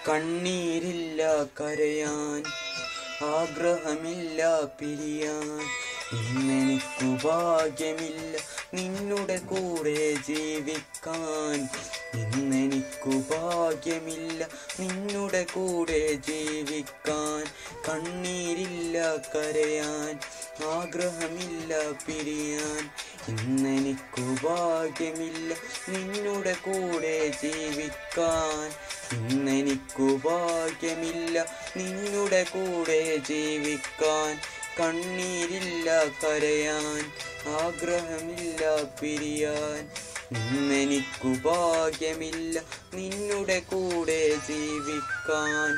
കണ്ണീരില്ല കരയാൻ ആഗ്രഹമില്ല പിരിയാൻ ഇന്നെനിക്കു ഭാഗ്യമില്ല നിന്നുടെ കൂടെ ജീവിക്കാൻ ഇന്നെനിക്കു ഭാഗ്യമില്ല നിന്നുടെ കൂടെ ജീവിക്കാൻ കണ്ണീരില്ല കരയാൻ ആഗ്രഹമില്ല പിരിയാൻ ഇന്നെനിക്കു ഭാഗ്യമില്ല നിന്നുടെ കൂടെ ജീവിക്കാൻ ഇന്നെനിക്കു ഭാഗ്യമില്ല നിന്നുടെ കൂടെ ജീവിക്കാൻ കണ്ണീരില്ല കരയാൻ ആഗ്രഹമില്ല പിരിയാൻ ഇന്നെനിക്കു ഭാഗ്യമില്ല നിന്നുടെ കൂടെ ജീവിക്കാൻ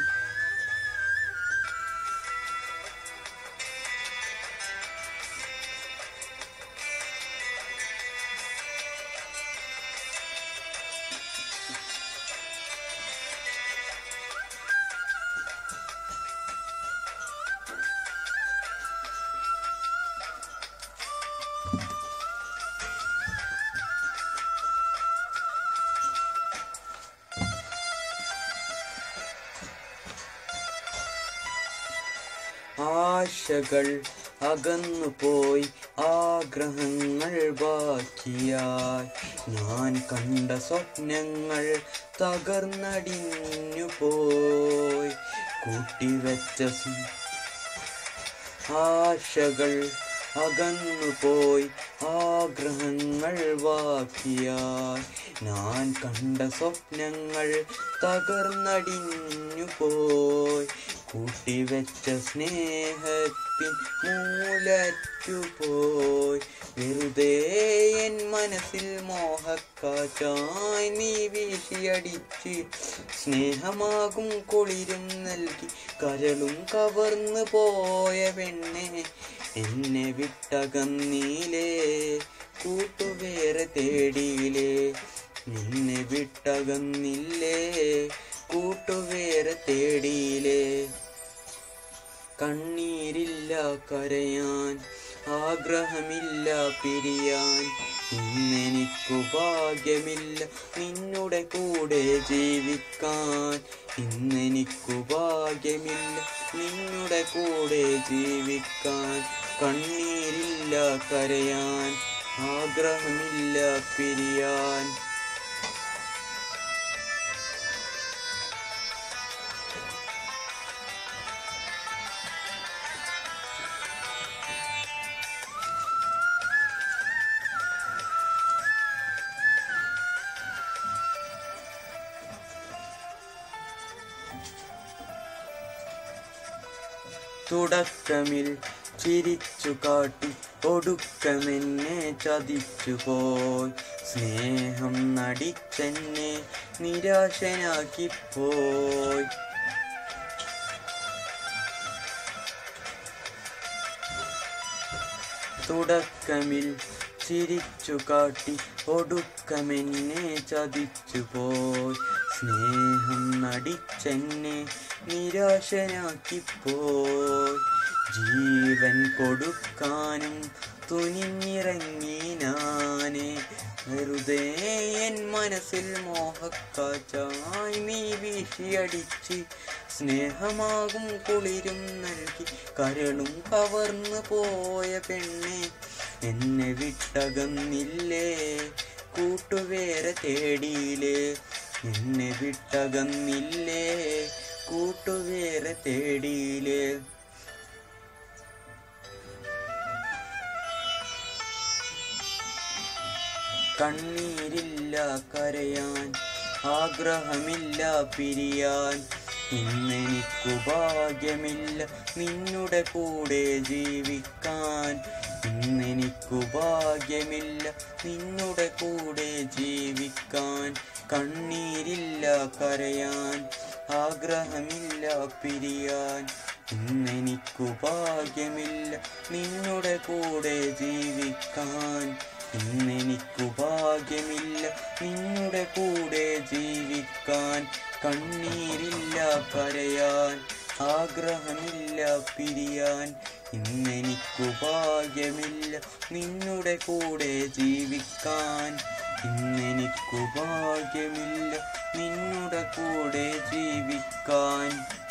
ആശകൾ അകന്നുപോയി ആഗ്രഹങ്ങൾ ബാക്കിയായി ഞാൻ കണ്ട സ്വപ്നങ്ങൾ തകർന്നടിഞ്ഞു പോയി കൂട്ടിവെച്ച സ്- ആശകൾ അകന്നുപോയി ആഗ്രഹങ്ങൾ ബാക്കിയായി ഞാൻ കണ്ട സ്വപ്നങ്ങൾ തകർന്നടിഞ്ഞു പോയി കൂട്ടിവെച്ച സ്നേഹത്തിൻ മൂലറ്റുപോയി വെറുതെ എൻ മനസ്സിൽ മോഹക്കാറ്റായി നീ വീശിയടിച്ച് സ്നേഹമാകും കുളിരും നൽകി കരളും കവർന്നു പോയ പെണ്ണെ എന്നെ വിട്ടകന്നീലേ കൂട്ടുവേറെ തേടിയിലേ നിന്നെ വിട്ടകന്നില്ലേ കൂട്ടുവേറെ തേടിയിലേ കണ്ണീരില്ല കരയാൻ ആഗ്രഹമില്ല പിരിയാൻ ഇന്നെനിക്കു ഭാഗ്യമില്ല നിന്നുടെ കൂടെ ജീവിക്കാൻ ഇന്നെനിക്കു ഭാഗ്യമില്ല നിന്നുടെ കൂടെ ജീവിക്കാൻ കണ്ണീരില്ല കരയാൻ ആഗ്രഹമില്ല പിരിയാൻ തുടക്കമിൽ ചിരിച്ചു കാട്ടി ഒടുക്കമെന്നെ ചതിച്ചു പോയി സ്നേഹം നടിച്ചെന്നെ നിരാശനാക്കിപ്പോയി തുടക്കമിൽ ചിരിച്ചു കാട്ടി ഒടുക്കമെന്നെ ചതിച്ചു പോയി സ്നേഹം നടിച്ചെന്നെ നിരാശനാക്കിപ്പോയി ജീവൻ കൊടുക്കാനും തുനിഞ്ഞിറങ്ങി ഞാനേ വെറുതെ എൻ മനസ്സിൽ മോഹക്കാറ്റായി നീ വീശിയടിച്ച് സ്നേഹമാകും കുളിരും നൽകി കരളും കവർന്നു പോയ പെണ്ണെ എന്നെ വിട്ടകന്നില്ലേ കൂട്ടുവേറെ തേടിയില്ലേ എന്നെ വിട്ടകന്നില്ലേ കൂട്ടുവേറെ തേടിയില്ലേ കണ്ണീരില്ല കരയാൻ ആഗ്രഹമില്ല പിരിയാൻ ഇന്നെനിക്കു ഭാഗ്യമില്ല നിന്നുടെ കൂടെ ജീവിക്കാൻ ഇന്നെനിക്കു ഭാഗ്യമില്ല നിന്നുടെ കൂടെ ജീവിക്കാൻ കണ്ണീരില്ല കരയാൻ ആഗ്രഹമില്ല പിരിയാൻ ഇന്നെനിക്കു ഭാഗ്യമില്ല നിന്നുടെ കൂടെ ജീവിക്കാൻ ഇന്നെനിക്കു ഭാഗ്യമില്ല നിന്നുടെ കൂടെ ജീവിക്കാൻ കണ്ണീരില്ല കരയാൻ ആഗ്രഹമില്ല പിരിയാൻ ഇന്നെനിക്കു ഭാഗ്യമില്ല നിന്നുടെ കൂടെ ജീവിക്കാൻ ഇന്നെനിക്കു ഭാഗ്യമില്ല നിന്നുടെ കൂടെ ജീവിക്കാൻ